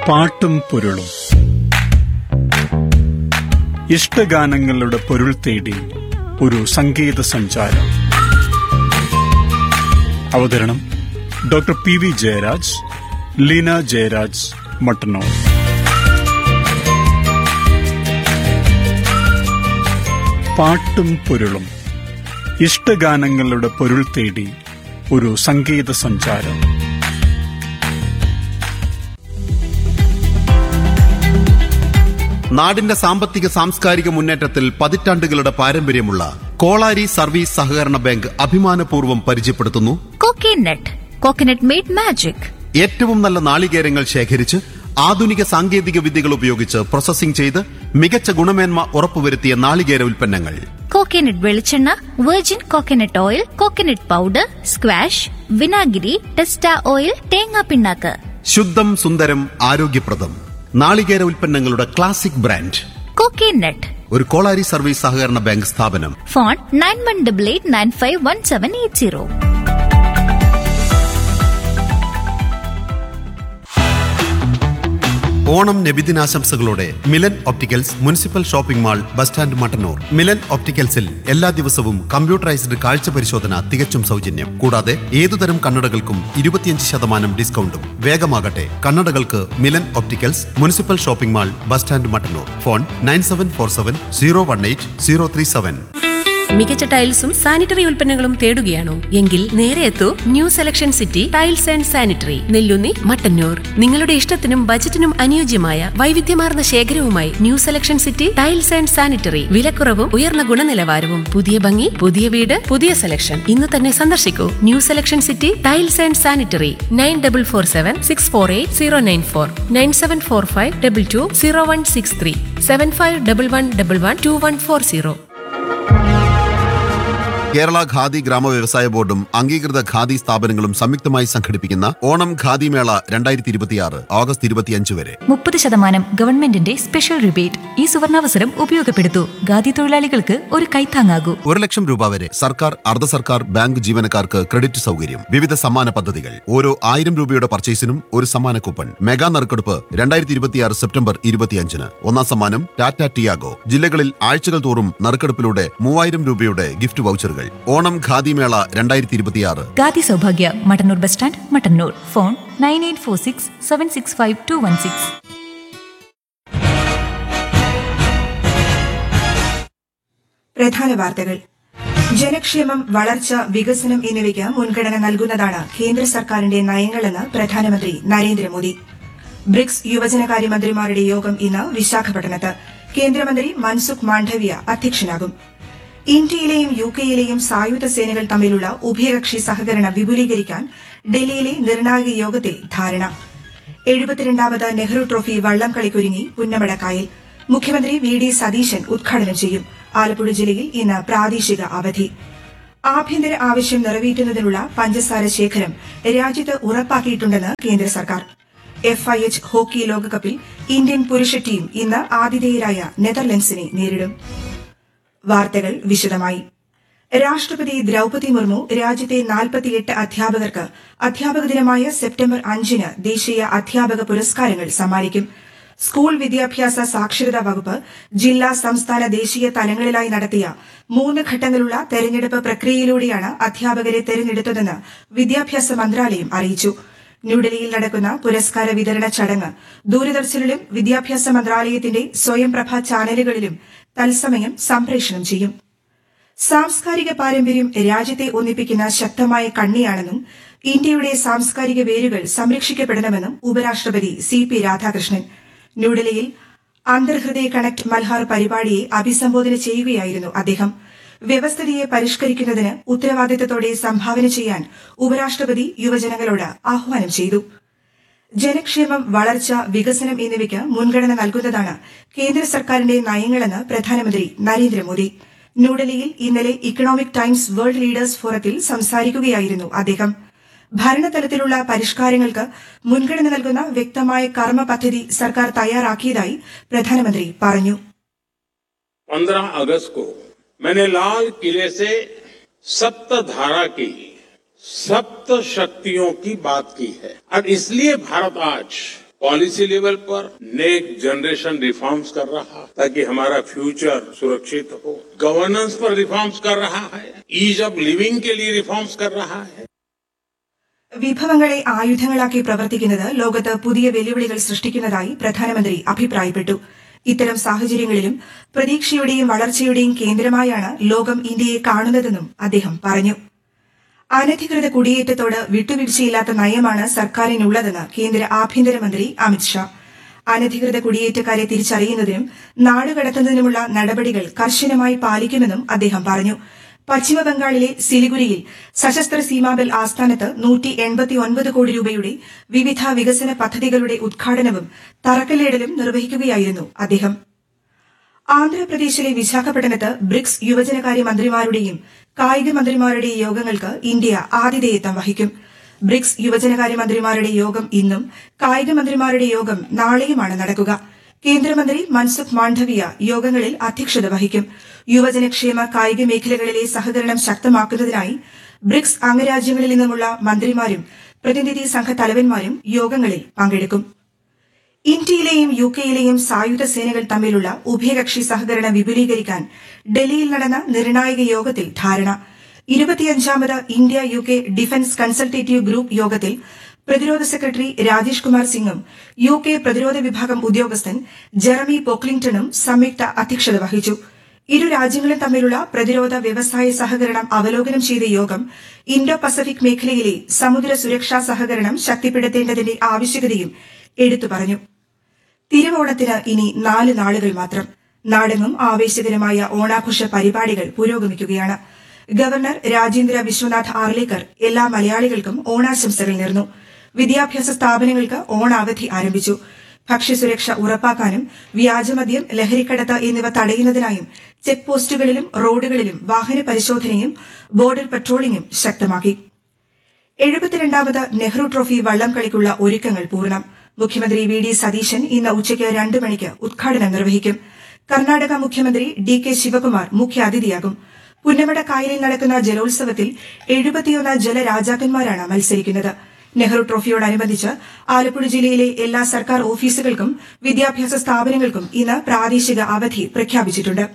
പാട്ടും പൊരുളും ഇഷ്ടഗാനങ്ങളുടെ പൊരുൾ തേടി ഒരു സംഗീത സഞ്ചാരം അവതരണം doctor P V Jayaraj Leena Jayaraj Mattannur പാട്ടും പൊരുളും ഇഷ്ടഗാനങ്ങളുടെ പൊരുൾ തേടി ഒരു സംഗീത സഞ്ചാരം നാടിന്റെ സാമ്പത്തിക സാംസ്കാരിക മുന്നേറ്റത്തിൽ പതിറ്റാണ്ടുകളുടെ പാരമ്പര്യമുള്ള കോളാരി സർവീസ് സഹകരണ ബാങ്ക് അഭിമാനപൂർവ്വം പരിചയപ്പെടുത്തുന്നു കോക്കനട്ട് കോക്കനട്ട് മെയ്ഡ് മാജിക് ഏറ്റവും നല്ല നാളികേരങ്ങൾ ശേഖരിച്ച് ആധുനിക സാങ്കേതിക വിദ്യകൾ ഉപയോഗിച്ച് പ്രോസസ്സിംഗ് ചെയ്ത് മികച്ച ഗുണമേന്മ ഉറപ്പുവരുത്തിയ നാളികേര ഉൽപ്പന്നങ്ങൾ കോക്കനട്ട് വെളിച്ചെണ്ണ virgin coconut oil coconut powder squash വിനാഗിരി ടെസ്റ്റ ഓയിൽ തേങ്ങാ പിണ്ണാക്ക് ശുദ്ധം സുന്ദരം ആരോഗ്യപ്രദം നാളികേര ഉൽപ്പന്നങ്ങളുടെ ക്ലാസിക് ബ്രാൻഡ് കോക്കനട്ട് ഒരു കോളാരി സർവീസ് സഹകരണ ബാങ്ക് സ്ഥാപനം phone nine one double eight nine five one seven eight zero Onam നബിദിനാശംസകളോടെ Milan opticals municipal shopping mall bus stand Mattannur Milan ഒപ്റ്റിക്കൽസിൽ എല്ലാ ദിവസവും കമ്പ്യൂട്ടറൈസ്ഡ് കാഴ്ച പരിശോധന തികച്ചും സൗജന്യം കൂടാതെ ഏതുതരം കണ്ണടകൾക്കും ഇരുപത്തിയഞ്ച് ശതമാനം ഡിസ്കൗണ്ടും വേഗമാകട്ടെ കണ്ണടകൾക്ക് Milan opticals municipal shopping mall bus stand Mattannur phone nine seven four seven zero one eight zero three seven മികച്ച ടൈൽസും സാനിറ്ററി ഉൽപ്പന്നങ്ങളും തേടുകയാണോ എങ്കിൽ നേരെ എത്തൂ new selection city tiles and sanitary Nellunni Mattannur നിങ്ങളുടെ ഇഷ്ടത്തിനും ബജറ്റിനും അനുയോജ്യമായ വൈവിധ്യമാർന്ന ശേഖരവുമായി new selection city tiles and sanitary വിലക്കുറവും ഉയർന്ന ഗുണനിലവാരവും പുതിയ ഭംഗി പുതിയ വീട് പുതിയ സെലക്ഷൻ ഇന്ന് തന്നെ സന്ദർശിക്കൂ new selection city tiles and sanitary nine double four seven six four eight zero nine four nine seven four five double two zero one six three seven five double one double one two one four zero Kerala Khadi ഗ്രാമ വ്യവസായ ബോർഡും അംഗീകൃത ഖാദി സ്ഥാപനങ്ങളും സംയുക്തമായി സംഘടിപ്പിക്കുന്ന ഓണം ഖാദി മേള രണ്ടായിരത്തി ഇരുപത്തിയാറ് August ഇരുപത്തിയഞ്ച് വരെ മുപ്പത് ശതമാനം ഗവൺമെന്റിന്റെ സ്പെഷ്യൽ റിബേറ്റ് ഈ സുവർണാവസരം ഉപയോഗപ്പെടുത്തൂ ഖാദി തൊഴിലാളികൾക്ക് ഒരു കൈത്താങ്ങാകൂ ഒരു ലക്ഷം രൂപ വരെ സർക്കാർ അർദ്ധ സർക്കാർ ബാങ്ക് ജീവനക്കാർക്ക് ക്രെഡിറ്റ് സൗകര്യം വിവിധ സമ്മാന പദ്ധതികൾ ഓരോ ആയിരം രൂപയുടെ പർച്ചേസിനും ഒരു സമ്മാന കൂപ്പൺ മെഗാ നറുക്കെടുപ്പ് രണ്ടായിരത്തി ഇരുപത്തിയാറ് സെപ്റ്റംബർ ഇരുപത്തിയഞ്ചിന് ഒന്നാം സമ്മാനം ടാറ്റ ടിയാഗോ ജില്ലകളിൽ ആഴ്ചകൾ തോറും നറുക്കെടുപ്പിലൂടെ മൂവായിരം രൂപയുടെ ഗിഫ്റ്റ് വൗച്ചറുകൾ ഓണം ഖാദി മേള രണ്ടായിരത്തി ഇരുപത്തിയാറ് Khadi Saubhagya Mattannur bus stand Mattannur phone nine eight four six seven six five two one six പ്രധാന വാർത്തകൾ ജനക്ഷേമം വളർച്ച വികസനം എന്നിവയ്ക്ക് മുൻഗണന നൽകുന്നതാണ് കേന്ദ്ര സർക്കാരിന്റെ നയങ്ങളെന്ന് പ്രധാനമന്ത്രി നരേന്ദ്രമോദി ബ്രിക്സ് യുവജനകാര്യമന്ത്രിമാരുടെ യോഗം ഇന്ന് വിശാഖപട്ടണത്ത് കേന്ദ്രമന്ത്രി മൻസുഖ് മാണ്ഡവ്യ അധ്യക്ഷനാകും ഇന്ത്യയിലെയും യു കെയിലെയും സായുധ സേനകൾ തമ്മിലുള്ള ഉഭയകക്ഷി സഹകരണം വിപുലീകരിക്കാൻ ഡൽഹിയിലെ നിർണായക യോഗത്തിൽ ധാരണ എഴുപത്തിരണ്ടാമത് നെഹ്റു ട്രോഫി വള്ളം കളിക്കൊരുങ്ങി പുന്നമടക്കായൽ മുഖ്യമന്ത്രി വി ഡി സതീശൻ ഉദ്ഘാടനം ചെയ്യും ആലപ്പുഴ ജില്ലയിൽ ഇന്ന് പ്രാദേശിക അവധി ആഭ്യന്തര ആവശ്യം നിറവേറ്റുന്നതിനുള്ള പഞ്ചസാര ശേഖരം രാജ്യത്ത് ഉറപ്പാക്കിയിട്ടുണ്ടെന്ന് കേന്ദ്ര സർക്കാർ എഫ് ഐ എച്ച് ഹോക്കി ലോകകപ്പിൽ ഇന്ത്യൻ പുരുഷ ടീം ഇന്ന് ആതിഥേയരായ നെതർലൻഡ്സിനെ നേരിടും വാർത്തകൾ വിശദമായി രാഷ്ട്രപതി ദ്രൌപതി മുർമു രാജ്യത്തെ നാൽപ്പത്തിയെട്ട് അധ്യാപകർക്ക് അധ്യാപക ദിനമായ സെപ്റ്റംബർ അഞ്ചിന് ദേശീയ അധ്യാപക പുരസ്കാരങ്ങൾ സമ്മാനിക്കും സ്കൂൾ വിദ്യാഭ്യാസ സാക്ഷരതാ വകുപ്പ് ജില്ലാ സംസ്ഥാന ദേശീയ തലങ്ങളിലായി നടത്തിയ മൂന്ന് ഘട്ടങ്ങളുള്ള തെരഞ്ഞെടുപ്പ് പ്രക്രിയയിലൂടെയാണ് അധ്യാപകരെ തെരഞ്ഞെടുത്തതെന്ന് വിദ്യാഭ്യാസ മന്ത്രാലയം അറിയിച്ചു ന്യൂഡൽഹിയിൽ നടക്കുന്ന പുരസ്കാര വിതരണ ചടങ്ങ് ദൂരദർശനിലും വിദ്യാഭ്യാസ മന്ത്രാലയത്തിന്റെ സ്വയംപ്രഭ ചാനലുകളിലും തത്സമയം സംപ്രേഷണം ചെയ്യും സാംസ്കാരിക പാരമ്പര്യം രാജ്യത്തെ ഒന്നിപ്പിക്കുന്ന ശക്തമായ കണ്ണിയാണെന്നും ഇന്ത്യയുടെ സാംസ്കാരിക വേരുകൾ സംരക്ഷിക്കപ്പെടണമെന്നും ഉപരാഷ്ട്രപതി സി പി രാധാകൃഷ്ണൻ ന്യൂഡൽഹിയിൽ അന്തർഹൃദയ കണക്ട് മൽഹാർ പരിപാടിയെ അഭിസംബോധന ചെയ്യുകയായിരുന്നു അദ്ദേഹം വ്യവസ്ഥിതിയെ പരിഷ്കരിക്കുന്നതിന് ഉത്തരവാദിത്തത്തോടെ സംഭാവന ചെയ്യാൻ ഉപരാഷ്ട്രപതി യുവജനങ്ങളോട് ആഹ്വാനം ചെയ്തു ജനക്ഷേമം വളർച്ച വികസനം എന്നിവയ്ക്ക് മുൻഗണന നൽകുന്നതാണ് കേന്ദ്ര സർക്കാരിന്റെ നയങ്ങളെന്ന് പ്രധാനമന്ത്രി നരേന്ദ്രമോദി ന്യൂഡൽഹിയിൽ ഇന്നലെ ഇക്കണോമിക് ടൈംസ് വേൾഡ് ലീഡേഴ്സ് ഫോറത്തിൽ സംസാരിക്കുകയായിരുന്നു അദ്ദേഹം ഭരണതലത്തിലുള്ള പരിഷ്കാരങ്ങൾക്ക് മുൻഗണന നൽകുന്ന വ്യക്തമായ കർമ്മ പദ്ധതി സർക്കാർ തയ്യാറാക്കിയതായി പ്രധാനമന്ത്രി പറഞ്ഞു 15 अगस्त को मैंने लाल किले से सप्त धारा की सप्त शक्तियों की बात की है और इसलिए भारत आज पॉलिसी लेवल पर नेक्स्ट जनरेशन रिफॉर्म्स कर रहा है ताकि हमारा फ्यूचर सुरक्षित हो गवर्नेंस पर रिफॉर्म्स कर रहा है ईज ऑफ लिविंग के लिए रिफॉर्म्स कर रहा है വിഭവങ്ങളെ ആയുധങ്ങളാക്കി പ്രവർത്തിക്കുന്നത് ലോകത്ത് പുതിയ വെല്ലുവിളികൾ സൃഷ്ടിക്കുന്നതായി പ്രധാനമന്ത്രി അഭിപ്രായപ്പെട്ടു ഇത്തരം സാഹചര്യങ്ങളിലും പ്രതീക്ഷയുടെയും വളർച്ചയുടെയും കേന്ദ്രമായാണ് ലോകം ഇന്ത്യയെ കാണുന്നതെന്നും അദ്ദേഹം പറഞ്ഞു അനധികൃത കുടിയേറ്റത്തോട് വിട്ടുവീഴ്ചയില്ലാത്ത നയമാണ് സർക്കാരിനുള്ളതെന്ന് കേന്ദ്ര ആഭ്യന്തരമന്ത്രി അമിത്ഷാ അനധികൃത കുടിയേറ്റക്കാരെ തിരിച്ചറിയുന്നതിനും നാടുകടത്തുന്നതിനുമുള്ള നടപടികൾ കർശനമായി പാലിക്കുമെന്നും അദ്ദേഹം പറഞ്ഞു പശ്ചിമബംഗാളിലെ സിലിഗുരിയിൽ സശസ്ത്ര സീമാബൽ ആസ്ഥാനത്ത് നൂറ്റി എൺപത്തിയൊൻപത് കോടി രൂപയുടെ വിവിധ വികസന പദ്ധതികളുടെ ഉദ്ഘാടനവും തറക്കല്ലിടലും നിർവഹിക്കുകയായിരുന്നു അദ്ദേഹം ആന്ധ്രാപ്രദേശിലെ വിശാഖപട്ടണത്ത് ബ്രിക്സ് യുവജനകാര്യ മന്ത്രിമാരുടെയും കായിക മന്ത്രിമാരുടെയും യോഗങ്ങൾക്ക് ഇന്ത്യ ആതിഥേയത്വം വഹിക്കും ബ്രിക്സ് യുവജനകാര്യ മന്ത്രിമാരുടെ യോഗം ഇന്നും കായിക മന്ത്രിമാരുടെ യോഗം നാളെയുമാണ് നടക്കുക കേന്ദ്രമന്ത്രി മൻസുഖ് മാണ്ഡവിയ യോഗങ്ങളിൽ അധ്യക്ഷത വഹിക്കും യുവജനക്ഷേമ കായിക മേഖലകളിലെ സഹകരണം ശക്തമാക്കുന്നതിനായി ബ്രിക്സ് അംഗരാജ്യങ്ങളിൽ നിന്നുമുള്ള മന്ത്രിമാരും പ്രതിനിധി സംഘ തലവന്മാരും യോഗങ്ങളിൽ പങ്കെടുക്കും ഇന്ത്യയിലെയും യു കെയിലെയും സായുധ സേനകൾ തമ്മിലുള്ള ഉഭയകക്ഷി സഹകരണം വിപുലീകരിക്കാൻ ഡൽഹിയിൽ നടന്ന നിർണായക യോഗത്തിൽ ധാരണ ഇരുപത്തിയഞ്ചാമത് India U K defence consultative group യോഗത്തിൽ പ്രതിരോധ സെക്രട്ടറി രാജേഷ് കുമാർ സിംഗും യു കെ പ്രതിരോധ വിഭാഗം ഉദ്യോഗസ്ഥൻ ജെറമി പോക്ലിംഗ്ടണും സംയുക്ത അധ്യക്ഷത വഹിച്ചു ഇരു രാജ്യങ്ങളും തമ്മിലുള്ള പ്രതിരോധ വ്യവസായ സഹകരണം അവലോകനം ചെയ്ത യോഗം ഇൻഡോ പസഫിക് മേഖലയിലെ സമുദ്ര സുരക്ഷാ സഹകരണം ശക്തിപ്പെടുത്തേണ്ടതിന്റെ ആവശ്യകതയും എടുത്തു പറഞ്ഞു തിരുവോണത്തിന് ഇനി നാല് നാളുകൾ മാത്രം നാടെങ്ങും ആവേശകരമായ ഓണാഘോഷ പരിപാടികൾ പുരോഗമിക്കുകയാണ് ഗവർണർ രാജേന്ദ്ര വിശ്വനാഥ് ആർലേക്കർ എല്ലാ മലയാളികൾക്കും ഓണാശംസകൾ നേർന്നു വിദ്യാഭ്യാസ സ്ഥാപനങ്ങൾക്ക് ഓണാവധി ആരംഭിച്ചു ഭക്ഷ്യസുരക്ഷ ഉറപ്പാക്കാനും വ്യാജമദ്യം ലഹരിക്കടത്ത് എന്നിവ തടയുന്നതിനായും ചെക്ക് പോസ്റ്റുകളിലും റോഡുകളിലും വാഹന പരിശോധനയും ബോർഡർ പട്രോളിംഗും ശക്തമാക്കി എഴുപത്തിരണ്ടാമത് നെഹ്റു ട്രോഫി വള്ളം കളിക്കുള്ള ഒരുക്കങ്ങൾ പൂർണ്ണം മുഖ്യമന്ത്രി വി ഡി സതീശൻ ഇന്ന് ഉച്ചയ്ക്ക് രണ്ട് മണിക്ക് ഉദ്ഘാടനം നിർവഹിക്കും കർണാടക മുഖ്യമന്ത്രി ഡി കെ ശിവകുമാർ മുഖ്യാതിഥിയാകും പുന്നമട കായലിൽ നടക്കുന്ന ജലോത്സവത്തിൽ എഴുപത്തിയൊന്ന് ജലരാജാക്കന്മാരാണ് മത്സരിക്കുന്നത് നെഹ്റു ട്രോഫിയോടനുബന്ധിച്ച് ആലപ്പുഴ ജില്ലയിലെ എല്ലാ സർക്കാർ ഓഫീസുകൾക്കും വിദ്യാഭ്യാസ സ്ഥാപനങ്ങൾക്കും ഇന്ന് പ്രാദേശിക അവധി പ്രഖ്യാപിച്ചിട്ടുണ്ട്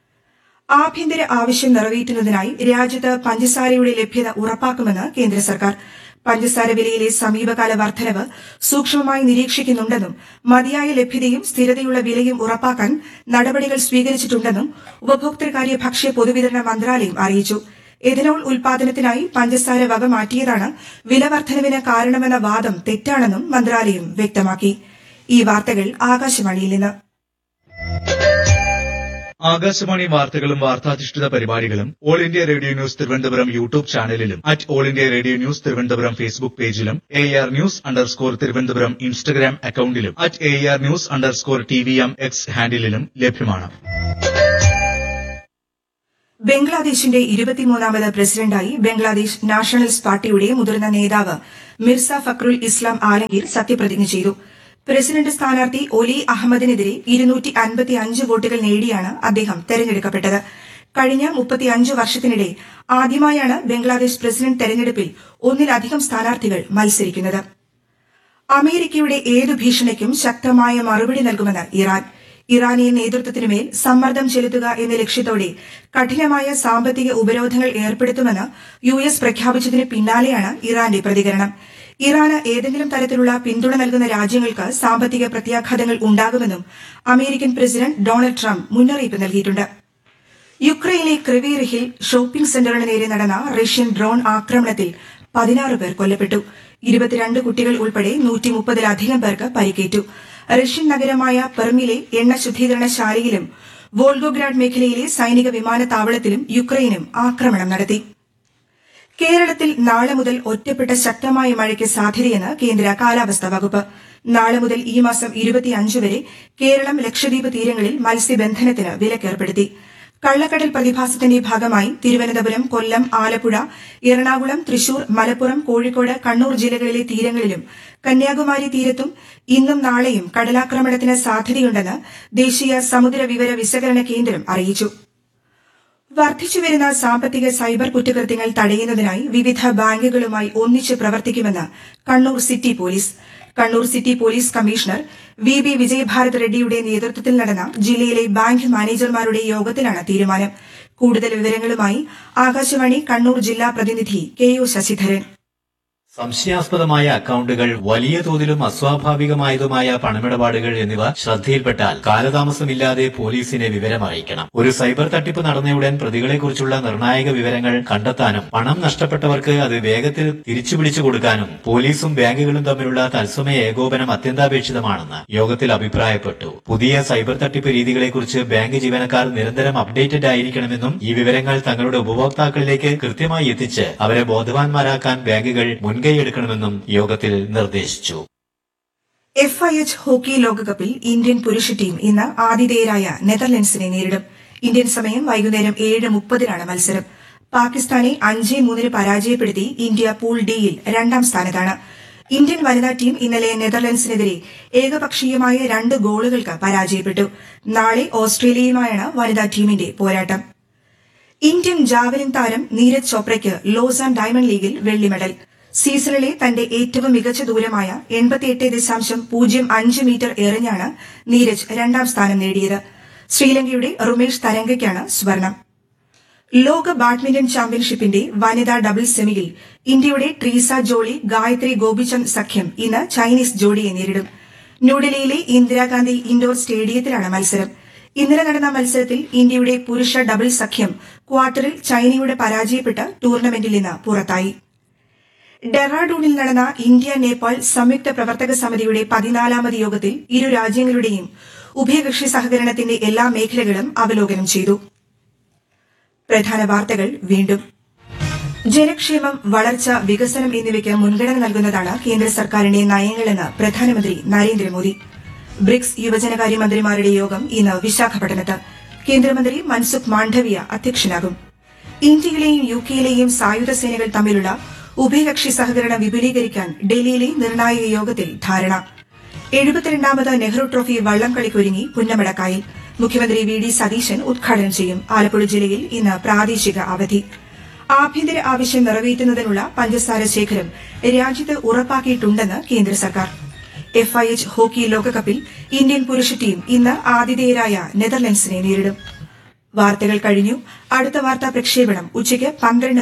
ആഭ്യന്തര ആവശ്യം നിറവേറ്റുന്നതിനായി രാജ്യത്ത് പഞ്ചസാരയുടെ ലഭ്യത ഉറപ്പാക്കുമെന്ന് കേന്ദ്ര സർക്കാർ പഞ്ചസാര വിലയിലെ സമീപകാല വർധനവ് സൂക്ഷ്മമായി നിരീക്ഷിക്കുന്നുണ്ടെന്നും മതിയായ ലഭ്യതയും സ്ഥിരതയുള്ള വിലയും ഉറപ്പാക്കാൻ നടപടികൾ സ്വീകരിച്ചിട്ടുണ്ടെന്നും ഉപഭോക്തൃകാര്യ ഭക്ഷ്യ പൊതുവിതരണ മന്ത്രാലയം അറിയിച്ചു എഥനോൾ ഉൽപാദനത്തിനായി പഞ്ചസാര വക മാറ്റിയതാണ് വില വർധനവിന് കാരണമെന്ന വാദം തെറ്റാണെന്നും മന്ത്രാലയം വ്യക്തമാക്കി ഈ വാർത്തകൾ ആകാശവാണിയിൽ നിന്ന് ആകാശവാണി വാർത്തകളും വാർത്താധിഷ്ഠിത പരിപാടികളും all India radio news Thiruvananthapuram YouTube ചാനലിലും at all India radio news Thiruvananthapuram Facebook പേജിലും A R news underscore Thiruvananthapuram Instagram അക്കൌണ്ടിലും at A R news underscore T V M X ഹാൻഡിലും ലഭ്യമാണ് ബംഗ്ലാദേശിന്റെ ഇരുപത്തിമൂന്നാമത് പ്രസിഡന്റായി ബംഗ്ലാദേശ് നാഷണലിസ്റ്റ് പാർട്ടിയുടെ മുതിർന്ന നേതാവ് മിർസ ഫക്രുൽ ഇസ്ലാം ആലംഗീർ സത്യപ്രതിജ്ഞ ചെയ്തു പ്രസിഡന്റ് സ്ഥാനാർത്ഥി ഒലി അഹമ്മദിനെതിരെ ഇരുന്നൂറ്റി അൻപത്തിയഞ്ച് വോട്ടുകൾ നേടിയാണ് അദ്ദേഹം തെരഞ്ഞെടുക്കപ്പെട്ടത് കഴിഞ്ഞ മുപ്പത്തിയഞ്ച് വർഷത്തിനിടെ ആദ്യമായാണ് ബംഗ്ലാദേശ് പ്രസിഡന്റ് തെരഞ്ഞെടുപ്പിൽ ഒന്നിലധികം സ്ഥാനാർത്ഥികൾ മത്സരിക്കുന്നത് അമേരിക്കയുടെ ഏതു ഭീഷണിക്കും ശക്തമായ മറുപടി നൽകുമെന്ന് ഇറാൻ ഇറാനിയൻ നേതൃത്വത്തിനുമേൽ സമ്മർദ്ദം ചെലുത്തുക എന്ന ലക്ഷ്യത്തോടെ കഠിനമായ സാമ്പത്തിക ഉപരോധങ്ങൾ ഏർപ്പെടുത്തുമെന്ന് യു എസ് പ്രഖ്യാപിച്ചതിന് പിന്നാലെയാണ് ഇറാന്റെ പ്രതികരണം ഇറാന് ഏതെങ്കിലും തരത്തിലുള്ള പിന്തുണ നൽകുന്ന രാജ്യങ്ങൾക്ക് സാമ്പത്തിക പ്രത്യാഘാതങ്ങൾ ഉണ്ടാകുമെന്നും അമേരിക്കൻ പ്രസിഡന്റ് ഡൊണാൾഡ് ട്രംപ് മുന്നറിയിപ്പ് നൽകിയിട്ടുണ്ട് യുക്രൈനിലെ ക്രിവീറിഹിൽ ഷോപ്പിംഗ് സെന്ററിന് നേരെ നടന്ന റഷ്യൻ ഡ്രോൺ ആക്രമണത്തിൽ പതിനാറ് പേർ കൊല്ലപ്പെട്ടു ഇരുപത്തിരണ്ട് കുട്ടികൾ ഉൾപ്പെടെ നൂറ്റി മുപ്പതിലധികം പേർക്ക് പരിക്കേറ്റു റഷ്യൻ നഗരമായ പെർമിലെ എണ്ണ ശുദ്ധീകരണശാലയിലും വോൾഗോഗ്രാഡ് മേഖലയിലെ സൈനിക വിമാനത്താവളത്തിലും യുക്രൈനും ആക്രമണം നടത്തി കേരളത്തിൽ നാളെ മുതൽ ഒറ്റപ്പെട്ട ശക്തമായ മഴയ്ക്ക് സാധ്യതയെന്ന് കേന്ദ്ര കാലാവസ്ഥാ വകുപ്പ് നാളെ മുതൽ ഈ മാസം ഇരുപത്തിയഞ്ച് വരെ കേരളം ലക്ഷദ്വീപ് തീരങ്ങളിൽ മത്സ്യബന്ധനത്തിന് വിലക്കേർപ്പെടുത്തി കള്ളക്കടൽ പ്രതിഭാസത്തിന്റെ ഭാഗമായി തിരുവനന്തപുരം കൊല്ലം ആലപ്പുഴ എറണാകുളം തൃശൂർ മലപ്പുറം കോഴിക്കോട് കണ്ണൂർ ജില്ലകളിലെ തീരങ്ങളിലും കന്യാകുമാരി തീരത്തും ഇന്നും നാളെയും കടലാക്രമണത്തിന് സാധ്യതയുണ്ടെന്ന് ദേശീയ സമുദ്ര വിവര വിശകലന കേന്ദ്രം അറിയിച്ചു വർദ്ധിച്ചുവരുന്ന സാമ്പത്തിക സൈബർ കുറ്റകൃത്യങ്ങൾ തടയുന്നതിനായി വിവിധ ബാങ്കുകളുമായി ഒന്നിച്ച് പ്രവർത്തിക്കുമെന്ന് Kannur city police Kannur city police commissioner V B Vijayabharat റെഡ്ഡിയുടെ നേതൃത്വത്തിൽ നടന്ന ജില്ലയിലെ ബാങ്ക് മാനേജർമാരുടെ യോഗത്തിലാണ് തീരുമാനം കൂടുതൽ വിവരങ്ങളുമായി ആകാശവാണി കണ്ണൂർ ജില്ലാ പ്രതിനിധി കെ ഒ ശശിധരൻ സംശയാസ്പദമായ അക്കൗണ്ടുകൾ വലിയ തോതിലും അസ്വാഭാവികമായതുമായ പണമിടപാടുകൾ എന്നിവ ശ്രദ്ധയിൽപ്പെട്ടാൽ കാലതാമസമില്ലാതെ പോലീസിനെ വിവരമറിയിക്കണം ഒരു സൈബർ തട്ടിപ്പ് നടന്നയുടൻ പ്രതികളെക്കുറിച്ചുള്ള നിർണായക വിവരങ്ങൾ കണ്ടെത്താനും പണം നഷ്ടപ്പെട്ടവർക്ക് അത് വേഗത്തിൽ തിരിച്ചു പിടിച്ചു കൊടുക്കാനും പോലീസും ബാങ്കുകളും തമ്മിലുള്ള തത്സമയ ഏകോപനം അത്യന്താപേക്ഷിതമാണെന്ന് യോഗത്തിൽ അഭിപ്രായപ്പെട്ടു പുതിയ സൈബർ തട്ടിപ്പ് രീതികളെക്കുറിച്ച് ബാങ്ക് ജീവനക്കാർ നിരന്തരം അപ്ഡേറ്റഡ് ആയിരിക്കണമെന്നും ഈ വിവരങ്ങൾ തങ്ങളുടെ ഉപഭോക്താക്കളിലേക്ക് കൃത്യമായി എത്തിച്ച് അവരെ ബോധവാന്മാരാക്കാൻ ബാങ്കുകൾ മുൻകൈയെടുക്കണമെന്നും യോഗത്തിൽ നിർദ്ദേശിച്ചു എഫ് ഐ എച്ച് ഹോക്കി ലോകകപ്പിൽ ഇന്ത്യൻ പുരുഷ ടീം ഇന്ന് ആതിഥേയരായ നെതർലൻഡ്സിനെ നേരിടും ഇന്ത്യൻ സമയം വൈകുന്നേരം ഏഴ് മുപ്പതിനാണ് മത്സരം പാകിസ്ഥാനെ അഞ്ച് മൂന്നിന് പരാജയപ്പെടുത്തി ഇന്ത്യ പൂൾ ഡിയിൽ രണ്ടാം സ്ഥാനത്താണ് ഇന്ത്യൻ വനിതാ ടീം ഇന്നലെ നെതർലൻഡ്സിനെതിരെ ഏകപക്ഷീയമായ രണ്ട് ഗോളുകൾക്ക് പരാജയപ്പെട്ടു നാളെ ഓസ്ട്രേലിയയുമായാണ് വനിതാ ടീമിന്റെ പോരാട്ടം ഇന്ത്യൻ ജാവലിൻ താരം നീരജ് ചോപ്രയ്ക്ക് ലോസാൻ ഡയമണ്ട് ലീഗിൽ വെള്ളി മെഡൽ സീസണിലെ തന്റെ ഏറ്റവും മികച്ച ദൂരമായ എൺപത്തിയെട്ട് ദശാംശം പൂജ്യം അഞ്ച് മീറ്റർ എറിഞ്ഞാണ് നീരജ് രണ്ടാം സ്ഥാനം നേടിയത് ശ്രീലങ്കയുടെ റുമേഷ് തരംഗയ്ക്കാണ് സ്വർണം ലോക ബാഡ്മിന്റൺ ചാമ്പ്യൻഷിപ്പിന്റെ വനിതാ ഡബിൾ സെമിയിൽ ഇന്ത്യയുടെ ട്രീസ ജോളി ഗായത്രി ഗോപിചന്ദ് സഖ്യം ഇന്ന് ചൈനീസ് ജോഡിയെ നേരിടും ന്യൂഡൽഹിയിലെ ഇന്ദിരാഗാന്ധി ഇൻഡോർ സ്റ്റേഡിയത്തിലാണ് മത്സരം ഇന്നലെ നടന്ന മത്സരത്തിൽ ഇന്ത്യയുടെ പുരുഷ ഡബിൾ സഖ്യം ക്വാർട്ടറിൽ ചൈനയോട് പരാജയപ്പെട്ട് ടൂർണമെന്റിൽ നിന്ന് പുറത്തായി ഡെറാഡൂണിൽ നടന്ന ഇന്ത്യ നേപ്പാൾ സംയുക്ത പ്രവർത്തക സമിതിയുടെ പതിനാലാമത് യോഗത്തിൽ ഇരു രാജ്യങ്ങളുടെയും ഉഭയകക്ഷി സഹകരണത്തിന്റെ എല്ലാ മേഖലകളും അവലോകനം ചെയ്തു പ്രധാന വാർത്തകൾ വീണ്ടും ജനക്ഷേമം വളർച്ച വികസനം എന്നിവയ്ക്ക് മുൻഗണന നൽകുന്നതാണ് കേന്ദ്ര സർക്കാരിന്റെ നയങ്ങളെന്ന് പ്രധാനമന്ത്രി നരേന്ദ്രമോദി ബ്രിക്സ് യുവജനകാര്യ മന്ത്രിമാരുടെ യോഗം ഇന്ന് വിശാഖപട്ടണത്ത് കേന്ദ്രമന്ത്രി മൻസുഖ് മാണ്ഡവ്യ അധ്യക്ഷനാകും ഇന്ത്യയിലെയും യു കെയിലെയും സായുധ സേനകൾ തമ്മിലുള്ള ഉഭയകക്ഷി സഹകരണം വിപുലീകരിക്കാൻ ഡൽഹിയിലെ നിർണായക യോഗത്തിൽ ധാരണ എഴുപത്തിരണ്ടാമത് നെഹ്റു ട്രോഫി വള്ളംകളിക്കൊരുങ്ങി പുന്നമടക്കായിൽ മുഖ്യമന്ത്രി വി ഡി സതീശൻ ഉദ്ഘാടനം ചെയ്യും ആലപ്പുഴ ജില്ലയിൽ ഇന്ന് പ്രാദേശിക അവധി ആഭ്യന്തര ആവശ്യം നിറവേറ്റുന്നതിനുള്ള പഞ്ചസാര ശേഖരം രാജ്യത്ത് ഉറപ്പാക്കിയിട്ടുണ്ടെന്ന് കേന്ദ്ര സർക്കാർ എഫ് ഐ എച്ച് ഹോക്കി ലോകകപ്പിൽ ഇന്ത്യൻ പുരുഷ ടീം ഇന്ന് ആതിഥേയരായ നെതർലൻഡ്സിനെ നേരിടും വാർത്തകൾ കഴിഞ്ഞു അടുത്ത വാർത്താ പ്രക്ഷേപണം ഉച്ചയ്ക്ക് പന്ത്രണ്ട്